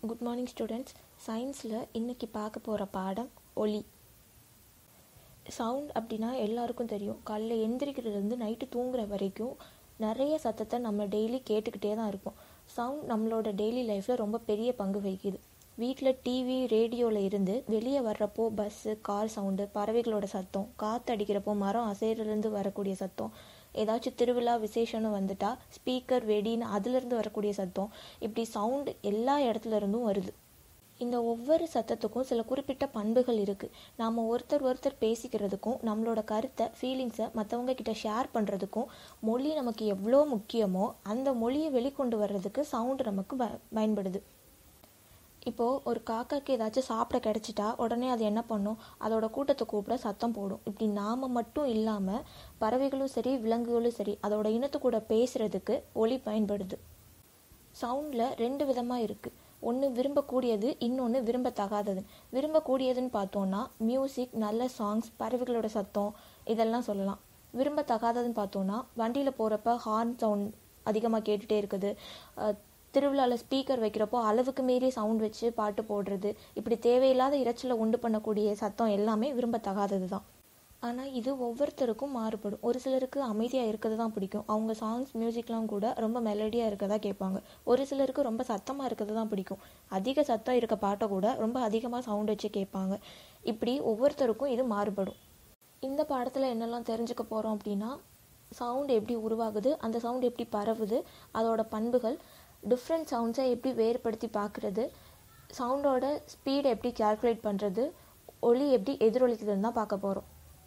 good morning students சயின்ஸில் இன்னைக்கு பார்க்க போகிற பாடம் ஒலி சவுண்ட் அப்படின்னா எல்லாருக்கும் தெரியும் காலைல எந்திரிக்கிறதுலேருந்து நைட்டு தூங்குற வரைக்கும் நிறைய சத்தத்தை நம்ம டெய்லி கேட்டுக்கிட்டே தான் இருப்போம் சவுண்ட் நம்மளோட டெய்லி லைஃப்பில் ரொம்ப பெரிய பங்கு வகிக்குது வீட்டில் டிவி ரேடியோவில் இருந்து வெளியே வர்றப்போ பஸ்ஸு கார் சவுண்டு பறவைகளோட சத்தம் காற்று அடிக்கிறப்போ மரம் அசைறதுலேருந்து வரக்கூடிய சத்தம் ஏதாச்சும் திருவிழா விசேஷம்னு வந்துட்டா ஸ்பீக்கர் வெடின்னு அதுலேருந்து வரக்கூடிய சத்தம் இப்படி சவுண்டு எல்லா இடத்துல இருந்தும் வருது இந்த ஒவ்வொரு சத்தத்துக்கும் சில குறிப்பிட்ட பண்புகள் இருக்குது நாம் ஒருத்தர் ஒருத்தர் பேசிக்கிறதுக்கும் நம்மளோட கருத்தை ஃபீலிங்ஸை மற்றவங்க கிட்ட ஷேர் பண்ணுறதுக்கும் மொழி நமக்கு எவ்வளோ முக்கியமோ அந்த மொழியை வெளிக்கொண்டு வர்றதுக்கு சவுண்டு நமக்கு ப பயன்படுது இப்போது ஒரு காக்காக்கு ஏதாச்சும் சாப்பிட கிடச்சிட்டா உடனே அது என்ன பண்ணும் அதோட கூட்டத்தை கூப்பிட சத்தம் போடும் இப்படி நாம் மட்டும் இல்லாமல் பறவைகளும் சரி விலங்குகளும் சரி அதோட இனத்து கூட பேசுகிறதுக்கு ஒலி பயன்படுது சவுண்டில் ரெண்டு விதமாக இருக்குது ஒன்று விரும்பக்கூடியது இன்னொன்று விரும்பத்தகாதது விரும்பக்கூடியதுன்னு பார்த்தோன்னா மியூசிக் நல்ல சாங்ஸ் பறவைகளோட சத்தம் இதெல்லாம் சொல்லலாம் விரும்பத்தகாததுன்னு பார்த்தோன்னா வண்டியில் போகிறப்ப ஹார்ன் சவுண்ட் அதிகமாக கேட்டுகிட்டே இருக்குது திருவிழாவில் ஸ்பீக்கர் வைக்கிறப்போ அளவுக்கு மீறி சவுண்ட் வச்சு பாட்டு போடுறது இப்படி தேவையில்லாத இரைச்சலை உண்டு பண்ணக்கூடிய சத்தம் எல்லாமே விரும்பத்தகாதது தான் ஆனால் இது ஒவ்வொருத்தருக்கும் மாறுபடும் ஒரு சிலருக்கு அமைதியாக இருக்கிறது தான் பிடிக்கும் அவங்க சாங்ஸ் மியூசிக்லாம் கூட ரொம்ப மெலடியாக இருக்கதா கேட்பாங்க ஒரு சிலருக்கு ரொம்ப சத்தமாக இருக்கிறது தான் பிடிக்கும் அதிக சத்தம் இருக்க பாட்டை கூட ரொம்ப அதிகமாக சவுண்ட் வச்சு கேட்பாங்க இப்படி ஒவ்வொருத்தருக்கும் இது மாறுபடும் இந்த பாடத்தில் என்னெல்லாம் தெரிஞ்சுக்க போகிறோம் அப்படின்னா சவுண்ட் எப்படி உருவாகுது அந்த சவுண்ட் எப்படி பரவுது அதோட பண்புகள் டிஃப்ரெண்ட் சவுண்ட்ஸை எப்படி வேறுபடுத்தி பார்க்குறது சவுண்டோட ஸ்பீடை எப்படி கால்குலேட் பண்ணுறது ஒலி எப்படி எதிரொலிக்குதுன்னு தான் பார்க்க போகிறோம்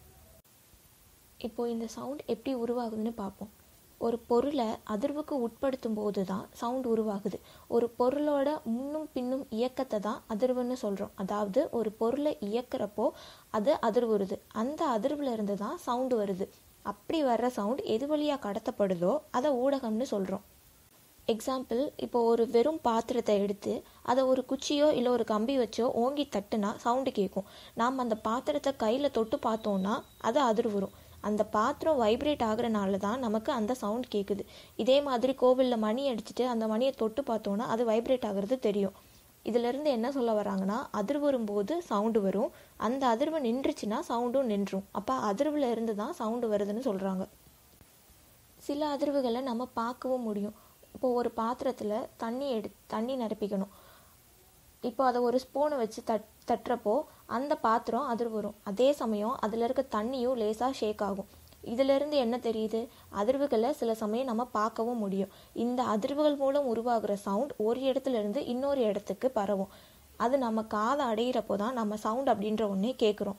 இப்போது இந்த சவுண்ட் எப்படி உருவாகுதுன்னு பார்ப்போம் ஒரு பொருளை அதிர்வுக்கு உட்படுத்தும் போது தான் சவுண்ட் உருவாகுது ஒரு பொருளோட முன்னும் பின்னும் இயக்கத்தை தான் அதிர்வுன்னு சொல்கிறோம் அதாவது ஒரு பொருளை இயக்கிறப்போ அது அதிர்வுறுது அந்த அதிர்வுல இருந்து தான் சவுண்டு வருது அப்படி வர்ற சவுண்ட் எது வழியாக கடத்தப்படுதோ அதை ஊடகம்னு சொல்கிறோம் எக்ஸாம்பிள் இப்போ ஒரு வெறும் பாத்திரத்தை எடுத்து அதை ஒரு குச்சியோ இல்லை ஒரு கம்பி வச்சோ ஓங்கி தட்டுனா சவுண்டு கேட்கும் நாம் அந்த பாத்திரத்தை கையில் தொட்டு பார்த்தோன்னா அது அதிர்வுறும் அந்த பாத்திரம் வைப்ரேட் ஆகுறனால தான் நமக்கு அந்த சவுண்ட் கேட்குது இதே மாதிரி கோவிலில் மணி அடிச்சுட்டு அந்த மணியை தொட்டு பார்த்தோன்னா அது வைப்ரேட் ஆகுறது தெரியும் இதிலிருந்து என்ன சொல்ல வராங்கன்னா அதிர்வுறும் போது சவுண்டு வரும் அந்த அதிர்வு நின்றுச்சுன்னா சவுண்டும் நின்றும் அப்போ அதிர்வில் இருந்து தான் சவுண்டு வருதுன்னு சொல்கிறாங்க சில அதிர்வுகளை நம்ம பார்க்கவும் முடியும் இப்போ ஒரு பாத்திரத்தில் தண்ணி எடு தண்ணி நிரப்பிக்கணும் இப்போ அதை ஒரு ஸ்பூனை வச்சு தட் தட்டுறப்போ அந்த பாத்திரம் அதிர்வு வரும் அதே சமயம் அதில் இருக்க தண்ணியும் லேசாக ஷேக் ஆகும் இதிலிருந்து என்ன தெரியுது அதிர்வுகளை சில சமயம் நம்ம பார்க்கவும் முடியும் இந்த அதிர்வுகள் மூலம் உருவாகிற சவுண்ட் ஒரு இடத்துல இருந்து இன்னொரு இடத்துக்கு பரவும் அது நம்ம காதை அடையிறப்போ தான் நம்ம சவுண்ட் அப்படின்ற ஒன்றே கேட்குறோம்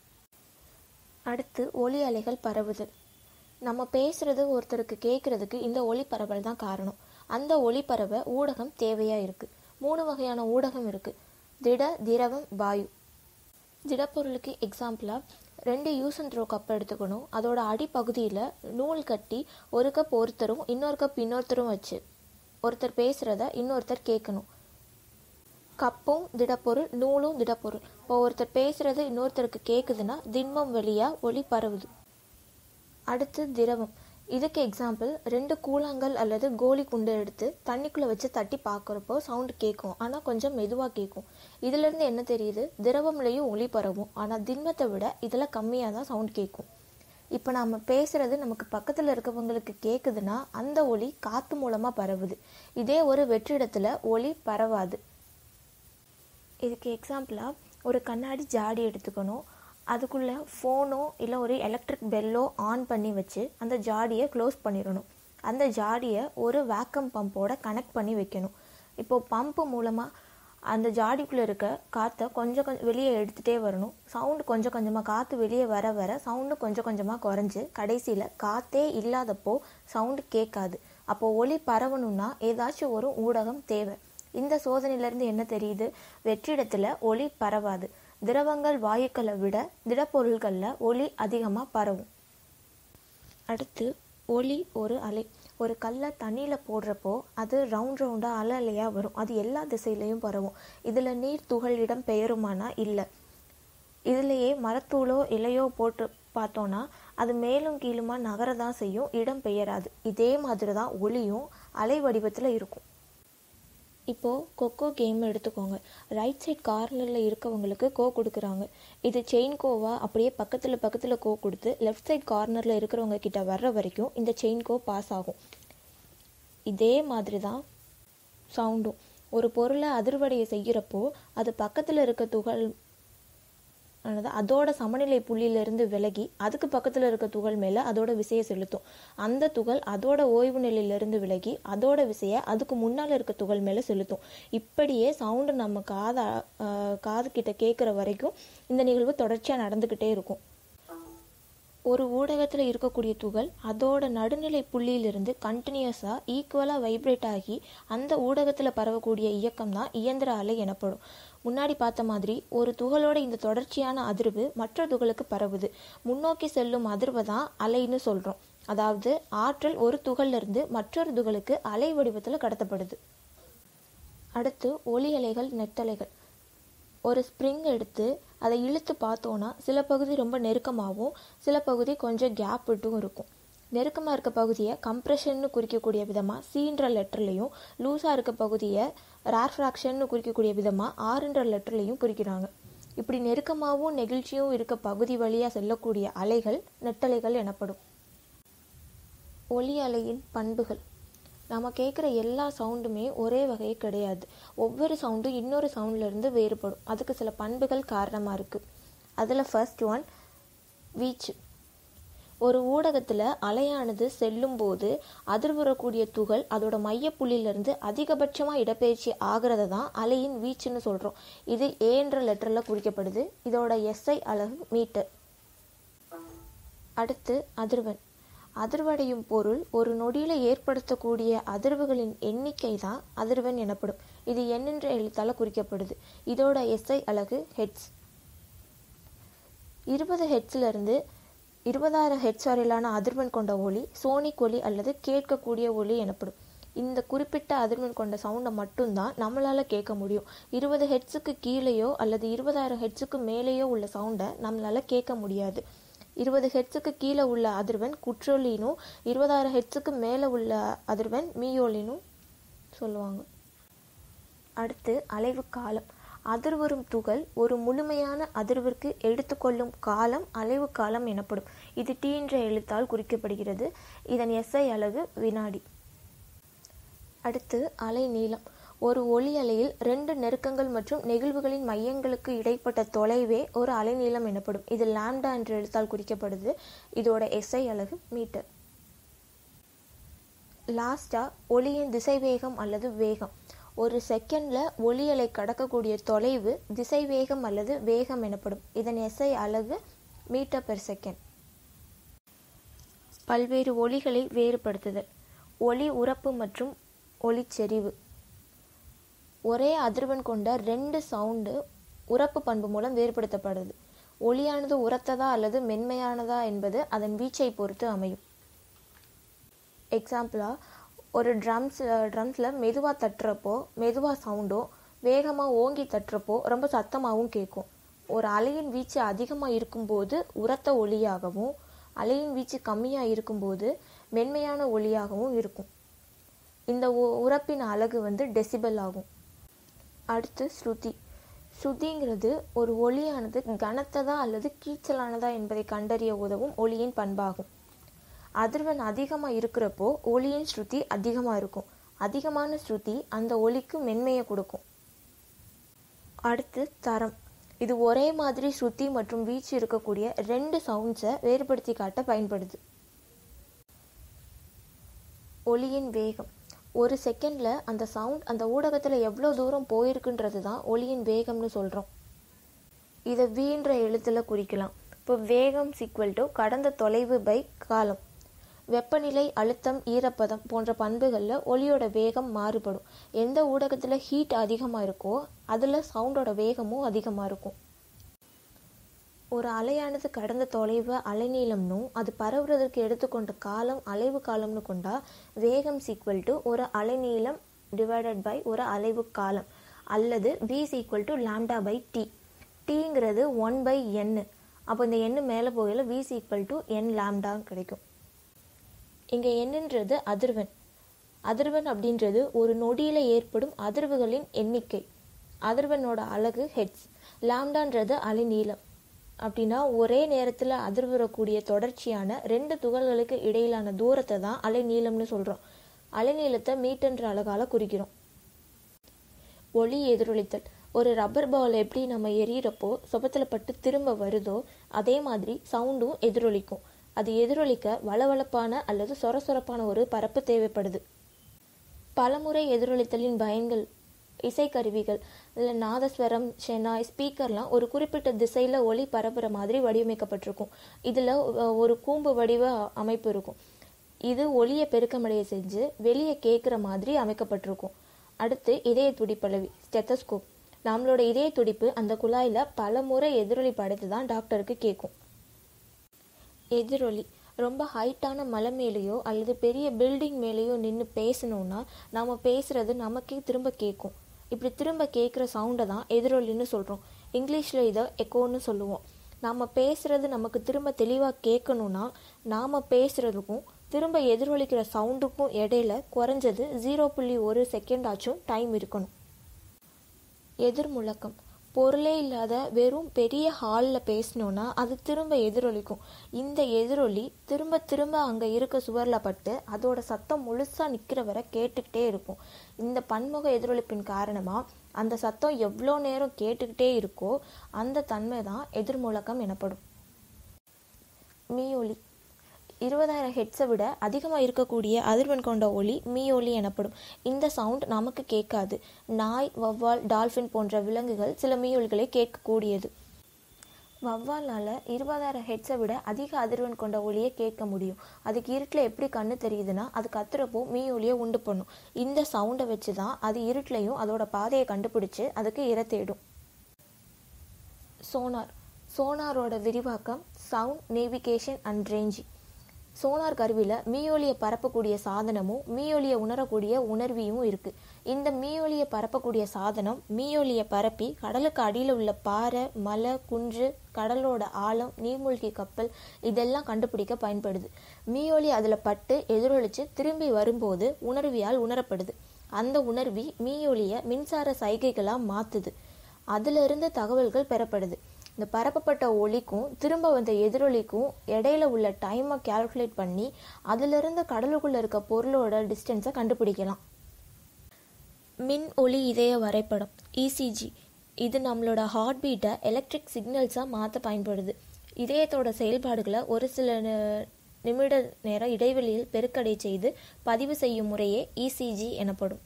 அடுத்து ஒலி அலைகள் பரவுதல் நம்ம பேசுறது ஒருத்தருக்கு கேட்கறதுக்கு இந்த ஒளி பரவல் தான் காரணம் அந்த ஒளி பரவ ஊடகம் தேவையாக இருக்குது மூணு வகையான ஊடகம் இருக்குது திட திரவம் வாயு திடப்பொருளுக்கு எக்ஸாம்பிளாக ரெண்டு யூஸ் அண்ட் த்ரோ கப் எடுத்துக்கணும் அதோட அடிப்பகுதியில் நூல் கட்டி ஒரு கப் ஒருத்தரும் இன்னொரு கப் இன்னொருத்தரும் வச்சு ஒருத்தர் பேசுகிறத இன்னொருத்தர் கேட்கணும் கப்பும் திடப்பொருள் நூலும் திடப்பொருள் இப்போ ஒருத்தர் பேசுகிறது இன்னொருத்தருக்கு கேட்குதுன்னா திண்மம் வழியாக ஒளி பரவுது அடுத்து திரவம் இதுக்கு எக்ஸாம்பிள் ரெண்டு கூழாங்கல் அல்லது கோலி குண்டு எடுத்து தண்ணிக்குள்ளே வச்சு தட்டி பார்க்குறப்போ சவுண்டு கேட்கும் ஆனால் கொஞ்சம் மெதுவாக கேட்கும் இதுலேருந்து என்ன தெரியுது திரவம்லேயும் ஒளி பரவும் ஆனால் திண்மத்தை விட இதில் கம்மியாக தான் சவுண்ட் கேட்கும் இப்போ நாம் பேசுகிறது நமக்கு பக்கத்தில் இருக்கவங்களுக்கு கேட்குதுன்னா அந்த ஒளி காற்று மூலமாக பரவுது இதே ஒரு வெற்றிடத்தில் ஒளி பரவாது இதுக்கு எக்ஸாம்பிளாக ஒரு கண்ணாடி ஜாடி எடுத்துக்கணும் அதுக்குள்ளே ஃபோனோ இல்லை ஒரு எலக்ட்ரிக் பெல்லோ ஆன் பண்ணி வச்சு அந்த ஜாடியை க்ளோஸ் பண்ணிடணும் அந்த ஜாடியை ஒரு வேக்கம் பம்போட கனெக்ட் பண்ணி வைக்கணும் இப்போது பம்பு மூலமாக அந்த ஜாடிக்குள்ளே இருக்க காற்றை கொஞ்சம் கொஞ்சம் வெளியே எடுத்துகிட்டே வரணும் சவுண்டு கொஞ்சம் கொஞ்சமாக காற்று வெளியே வர வர சவுண்டு கொஞ்சம் கொஞ்சமாக குறைஞ்சி கடைசியில் காற்றே இல்லாதப்போ சவுண்டு கேட்காது அப்போது ஒளி பரவணும்னா ஏதாச்சும் ஒரு ஊடகம் தேவை இந்த சோதனையிலேருந்து என்ன தெரியுது வெற்றிடத்தில் ஒளி பரவாது திரவங்கள் வாயுக்களை விட திடப்பொருள்களில் ஒளி அதிகமாக பரவும் அடுத்து ஒளி ஒரு அலை ஒரு கல்லை தண்ணியில் போடுறப்போ அது ரவுண்ட் ரவுண்டாக அலை அலையாக வரும் அது எல்லா திசையிலையும் பரவும் இதில் நீர் துகள் இடம் பெயருமானா இல்லை இதுலேயே மரத்தூளோ இலையோ போட்டு பார்த்தோன்னா அது மேலும் கீழுமா நகர தான் செய்யும் இடம் பெயராது இதே மாதிரி தான் ஒளியும் அலை வடிவத்தில் இருக்கும் இப்போது கொக்கோ கேம் எடுத்துக்கோங்க ரைட் சைட் கார்னரில் இருக்கவங்களுக்கு கோ கொடுக்குறாங்க இது செயின் கோவா அப்படியே பக்கத்தில் பக்கத்தில் கோ கொடுத்து லெஃப்ட் சைட் கார்னரில் இருக்கிறவங்க கிட்ட வர்ற வரைக்கும் இந்த செயின் கோ பாஸ் ஆகும் இதே மாதிரி தான் சவுண்டும் ஒரு பொருளை அதிர்வடைய செய்கிறப்போ அது பக்கத்தில் இருக்க துகள் ஆனது அதோட சமநிலை புள்ளியிலிருந்து விலகி அதுக்கு பக்கத்தில் இருக்க துகள் மேலே அதோட விசையை செலுத்தும் அந்த துகள் அதோட ஓய்வு நிலையிலிருந்து விலகி அதோட விசையை அதுக்கு முன்னால் இருக்க துகள் மேலே செலுத்தும் இப்படியே சவுண்டு நம்ம காதை காது கிட்ட கேட்குற வரைக்கும் இந்த நிகழ்வு தொடர்ச்சியாக நடந்துக்கிட்டே இருக்கும் ஒரு ஊடகத்தில் இருக்கக்கூடிய துகள் அதோட நடுநிலை புள்ளியிலிருந்து கண்டினியூஸாக ஈக்குவலாக வைப்ரேட் ஆகி அந்த ஊடகத்தில் பரவக்கூடிய இயக்கம் தான் இயந்திர அலை எனப்படும் முன்னாடி பார்த்த மாதிரி ஒரு துகளோட இந்த தொடர்ச்சியான அதிர்வு மற்ற துகளுக்கு பரவுது முன்னோக்கி செல்லும் அதிர்வை தான் அலைன்னு சொல்கிறோம் அதாவது ஆற்றல் ஒரு துகள்லேருந்து மற்றொரு துகளுக்கு அலை வடிவத்தில் கடத்தப்படுது அடுத்து ஒலி அலைகள் நெட்டலைகள் ஒரு ஸ்ப்ரிங் எடுத்து அதை இழுத்து பார்த்தோன்னா சில பகுதி ரொம்ப நெருக்கமாகவும் சில பகுதி கொஞ்சம் கேப் விட்டும் இருக்கும் நெருக்கமாக இருக்க பகுதியை கம்ப்ரெஷன்னு குறிக்கக்கூடிய விதமாக சீன்ற லெட்டர்லையும் லூஸாக இருக்க பகுதியை ரேர்ஃப்ராக்ஷன்னு குறிக்கக்கூடிய விதமாக ஆறுன்ற லெட்டர்லையும் குறிக்கிறாங்க இப்படி நெருக்கமாகவும் நெகிழ்ச்சியும் இருக்க பகுதி வழியாக செல்லக்கூடிய அலைகள் நெட்டலைகள் எனப்படும் ஒலி அலையின் பண்புகள் நம்ம கேட்குற எல்லா சவுண்டுமே ஒரே வகையே கிடையாது ஒவ்வொரு சவுண்டும் இன்னொரு சவுண்ட்லேருந்து வேறுபடும் அதுக்கு சில பண்புகள் காரணமாக இருக்குது அதில் ஃபர்ஸ்ட் ஒன் வீச்சு ஒரு ஊடகத்தில் அலையானது செல்லும்போது அதிர்வுறக்கூடிய துகள் அதோட மையப்புள்ளியிலிருந்து அதிகபட்சமாக இடப்பெயர்ச்சி ஆகிறத தான் அலையின் வீச்சுன்னு சொல்கிறோம் இது ஏன்ற லெட்டரில் குறிக்கப்படுது இதோட எஸ்ஐ அலகு மீட்டர் அடுத்து அதிர்வெண் அதிர்வடையும் பொருள் ஒரு நொடியில் ஏற்படுத்தக்கூடிய அதிர்வுகளின் எண்ணிக்கை தான் அதிர்வெண் எனப்படும் இது எண்ணென்ற எழுத்தால் குறிக்கப்படுது இதோட எஸ்ஐ அலகு ஹெட்ஸ் இருபது ஹெட்ஸ்லேருந்து இருபதாயிரம் ஹெட்ஸ் வரையிலான அதிர்வெண் கொண்ட ஒளி சோனிக் ஒலி அல்லது கேட்கக்கூடிய ஒலி எனப்படும் இந்த குறிப்பிட்ட அதிர்வெண் கொண்ட சவுண்டை மட்டும்தான் நம்மளால் கேட்க முடியும் இருபது ஹெட்ஸுக்கு கீழேயோ அல்லது இருபதாயிரம் ஹெட்ஸுக்கு மேலேயோ உள்ள சவுண்டை நம்மளால் கேட்க முடியாது இருபது ஹெட்ஸுக்கு கீழே உள்ள அதிர்வெண் குற்றொலினும் இருபதாயிரம் ஹெட்ஸுக்கு மேலே உள்ள அதிர்வெண் மீயொலினும் சொல்லுவாங்க அடுத்து அலைவு காலம் அதிர்வரும் துகள் ஒரு முழுமையான அதிர்விற்கு எடுத்துக்கொள்ளும் காலம் அலைவு காலம் எனப்படும் இது டி என்ற எழுத்தால் குறிக்கப்படுகிறது இதன் எஸ்ஐ அலகு வினாடி அடுத்து அலை நீளம் ஒரு ஒளி அலையில் ரெண்டு நெருக்கங்கள் மற்றும் நெகிழ்வுகளின் மையங்களுக்கு இடைப்பட்ட தொலைவே ஒரு அலைநீளம் எனப்படும் இது லாம்டா என்ற எழுத்தால் குறிக்கப்படுது இதோட எஸ்ஐ அலகு மீட்டர் லாஸ்டா ஒளியின் திசைவேகம் அல்லது வேகம் ஒரு செகண்ட்ல ஒளி அலை கடக்கக்கூடிய தொலைவு திசைவேகம் அல்லது வேகம் எனப்படும் இதன் எஸ்ஐ அலகு மீட்டர் பெர் செகண்ட் பல்வேறு ஒளிகளை வேறுபடுத்துதல் ஒளி உறப்பு மற்றும் ஒளிச்செறிவு ஒரே அதிர்வெண் கொண்ட ரெண்டு சவுண்டு உரப்பு பண்பு மூலம் வேறுபடுத்தப்படுது ஒளியானது உரத்ததா அல்லது மென்மையானதா என்பது அதன் வீச்சை பொறுத்து அமையும் எக்ஸாம்பிளாக ஒரு ட்ரம்ஸ் ட்ரம்ஸில் மெதுவாக தட்டுறப்போ மெதுவாக சவுண்டும் வேகமாக ஓங்கி தட்டுறப்போ ரொம்ப சத்தமாகவும் கேட்கும் ஒரு அலையின் வீச்சு அதிகமாக இருக்கும்போது உரத்த ஒளியாகவும் அலையின் வீச்சு கம்மியாக இருக்கும்போது மென்மையான ஒளியாகவும் இருக்கும் இந்த உரப்பின் அலகு வந்து டெசிபல் ஆகும் அடுத்து ஸ்ருதி ஸ்ருதிங்கிறது ஒரு ஒளியானது கனத்ததா அல்லது கீச்சலானதா என்பதை கண்டறிய உதவும் ஒளியின் பண்பாகும் அதிர்வெண் அதிகமாக இருக்கிறப்போ ஒளியின் ஸ்ருதி அதிகமாக இருக்கும் அதிகமான ஸ்ருதி அந்த ஒளிக்கு மென்மையை கொடுக்கும் அடுத்து தரம் இது ஒரே மாதிரி ஸ்ருதி மற்றும் வீச்சு இருக்கக்கூடிய ரெண்டு சவுண்ட்ஸை வேறுபடுத்தி காட்ட பயன்படுது ஒளியின் வேகம் ஒரு செகண்டில் அந்த சவுண்ட் அந்த ஊடகத்தில் எவ்வளோ தூரம் போயிருக்குன்றது தான் ஒளியின் வேகம்னு சொல்கிறோம் இதை வீன்ற எழுத்தில் குறிக்கலாம் இப்போ வேகம் சீக்வல் டு கடந்த தொலைவு பை காலம் வெப்பநிலை அழுத்தம் ஈரப்பதம் போன்ற பண்புகளில் ஒளியோட வேகம் மாறுபடும் எந்த ஊடகத்தில் ஹீட் அதிகமாக இருக்கோ அதில் சவுண்டோட வேகமும் அதிகமாக இருக்கும் ஒரு அலையானது கடந்த தொலைவு அலைநீளம்னும் அது பரவுறதற்கு எடுத்துக்கொண்ட காலம் அலைவு காலம்னு கொண்டா வேகம் சீக்வல் டு ஒரு அலைநீளம் டிவைடட் பை ஒரு அலைவு காலம் அல்லது v equal to lambda by T டிங்கிறது ஒன் பை என்னு அப்போ இந்த எண்ணு மேலே போகையில் வி சீக்வல் டு என் லாம்டான்னு கிடைக்கும் இங்கே என்னன்றது அதிர்வெண் அதிர்வெண் அப்படின்றது ஒரு நொடியில் ஏற்படும் அதிர்வுகளின் எண்ணிக்கை அதிர்வெண்ணோட அலகு ஹெட்ஸ் லாம்டான்றது அலைநீளம் அப்படின்னா ஒரே நேரத்தில் அதிர்வுறக்கூடிய தொடர்ச்சியான ரெண்டு துகள்களுக்கு இடையிலான தூரத்தை தான் அலைநீளம்னு சொல்கிறோம் அலைநீளத்தை மீட்டர்ன்ற அழகால குறிக்கிறோம் ஒளி எதிரொலித்தல் ஒரு ரப்பர் பால் எப்படி நம்ம எரியறப்போ சுபத்தில் பட்டு திரும்ப வருதோ அதே மாதிரி சவுண்டும் எதிரொலிக்கும் அது எதிரொலிக்க வளவளப்பான அல்லது சொரசொரப்பான ஒரு பரப்பு தேவைப்படுது பலமுறை எதிரொலித்தலின் பயன்கள் இசைக்கருவிகள் இல்லை நாதஸ்வரம் ஷெனாய் ஸ்பீக்கர்லாம் ஒரு குறிப்பிட்ட திசையில் ஒளி பரப்புற மாதிரி வடிவமைக்கப்பட்டிருக்கும் இதில் ஒரு கூம்பு வடிவ அமைப்பு இருக்கும் இது ஒளியை பெருக்கமடைய செஞ்சு வெளியே கேட்குற மாதிரி அமைக்கப்பட்டிருக்கும் அடுத்து இதய துடிப்பளவி ஸ்டெத்தஸ்கோப் நம்மளோட இதய துடிப்பு அந்த குழாயில் பல முறை எதிரொலி படைத்து தான் டாக்டருக்கு கேட்கும் எதிரொலி ரொம்ப ஹைட்டான மலை மேலேயோ அல்லது பெரிய பில்டிங் மேலேயோ நின்று பேசணும்னா நாம் பேசுறது நமக்கே திரும்ப கேட்கும் இப்படி திரும்ப கேட்குற சவுண்டை தான் எதிரொலின்னு சொல்கிறோம் இங்கிலீஷில் இதை எக்கோன்னு சொல்லுவோம் நாம் பேசுறது நமக்கு திரும்ப தெளிவாக கேட்கணும்னா நாம் பேசுறதுக்கும் திரும்ப எதிரொலிக்கிற சவுண்டுக்கும் இடையில குறைஞ்சது ஜீரோ புள்ளி ஒரு செகண்ட் ஆச்சும் டைம் இருக்கணும் எதிர்முழக்கம் பொருளே இல்லாத வெறும் பெரிய ஹாலில் பேசினோன்னா அது திரும்ப எதிரொலிக்கும் இந்த எதிரொலி திரும்ப திரும்ப அங்கே இருக்க சுவரில் பட்டு அதோட சத்தம் முழுசாக நிற்கிற வரை கேட்டுக்கிட்டே இருக்கும் இந்த பன்முக எதிரொலிப்பின் காரணமாக அந்த சத்தம் எவ்வளோ நேரம் கேட்டுக்கிட்டே இருக்கோ அந்த தன்மை தான் எதிர்முழக்கம் எனப்படும் மீயொலி இருபதாயிரம் ஹெட்ஸை விட அதிகமாக இருக்கக்கூடிய அதிர்வெண் கொண்ட ஒலி மீயொலி எனப்படும் இந்த சவுண்ட் நமக்கு கேட்காது நாய் வவ்வால் டால்ஃபின் போன்ற விலங்குகள் சில மீயொலிகளை கேட்கக்கூடியது வவ்வாலால் இருபதாயிரம் ஹெட்ஸை விட அதிக அதிர்வெண் கொண்ட ஒலியை கேட்க முடியும் அதுக்கு இருட்டில் எப்படி கண்ணு தெரியுதுன்னா அது கத்துறப்போ மீயொலியை உண்டு பண்ணும் இந்த சவுண்டை வச்சு தான் அது இருட்டிலையும் அதோட பாதையை கண்டுபிடிச்சு அதுக்கு இர தேடும் சோனார் சோனாரோட விரிவாக்கம் sound navigation and ranging sonar கருவியில் மீயொலியை பரப்பக்கூடிய சாதனமும் மீயொலியை உணரக்கூடிய உணர்வியும் இருக்கு இந்த மீயொலியை பரப்பக்கூடிய சாதனம் மீயொலியை பரப்பி கடலுக்கு அடியில் உள்ள பாறை மலை குன்று கடலோட ஆழம் நீர்மூழ்கி கப்பல் இதெல்லாம் கண்டுபிடிக்க பயன்படுது மீயொலி அதில் பட்டு எதிரொலிச்சு திரும்பி வரும்போது உணர்வியால் உணரப்படுது அந்த உணர்வி மீயொலியை மின்சார சைகைகளாக மாற்றுது அதிலிருந்து தகவல்கள் பெறப்படுது இந்த பரப்பப்பட்ட ஒலிக்கும் திரும்ப வந்த எதிரொலிக்கும் இடையில உள்ள டைமை கால்குலேட் பண்ணி அதிலிருந்து கடலுக்குள்ள இருக்க பொருளோட டிஸ்டன்ஸை கண்டுபிடிக்கலாம் மின் ஒளி இதய வரைபடம் இசிஜி இது நம்மளோட ஹார்ட் பீட்டை எலக்ட்ரிக் சிக்னல்ஸாக மாற்ற பயன்படுது இதயத்தோட செயல்பாடுகளை ஒரு சில நிமிட நேர இடைவெளியில் பெருக்கடை செய்து பதிவு செய்யும் முறையே இசிஜி எனப்படும்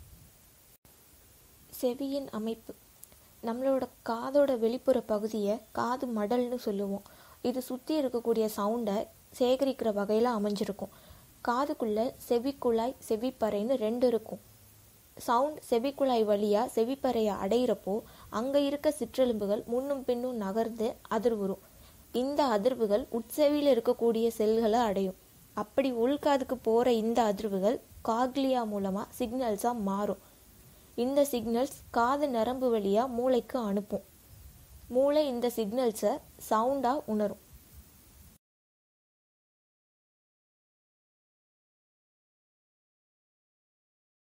செவியின் அமைப்பு நம்மளோட காதோட வெளிப்புற பகுதியை காது மடல்னு சொல்லுவோம் இது சுற்றி இருக்கக்கூடிய சவுண்டை சேகரிக்கிற வகையில் அமைஞ்சிருக்கும் காதுக்குள்ள செவிக்குழாய் செவிப்பறைன்னு ரெண்டு இருக்கும் சவுண்ட் செவிக்குழாய் வழியாக செவிப்பறையை அடையிறப்போ அங்கே இருக்க சிற்றெலும்புகள் முன்னும் பின்னும் நகர்ந்து அதிர்வுறும் இந்த அதிர்வுகள் உட்செவியில் இருக்கக்கூடிய செல்களை அடையும் அப்படி உள்காதுக்கு போகிற இந்த அதிர்வுகள் காக்லியா மூலமாக சிக்னல்ஸாக மாறும் இந்த சிக்னல்ஸ் காது நரம்பு வழியாக மூளைக்கு அனுப்பும் மூளை இந்த சிக்னல்ஸை சவுண்டாக உணரும்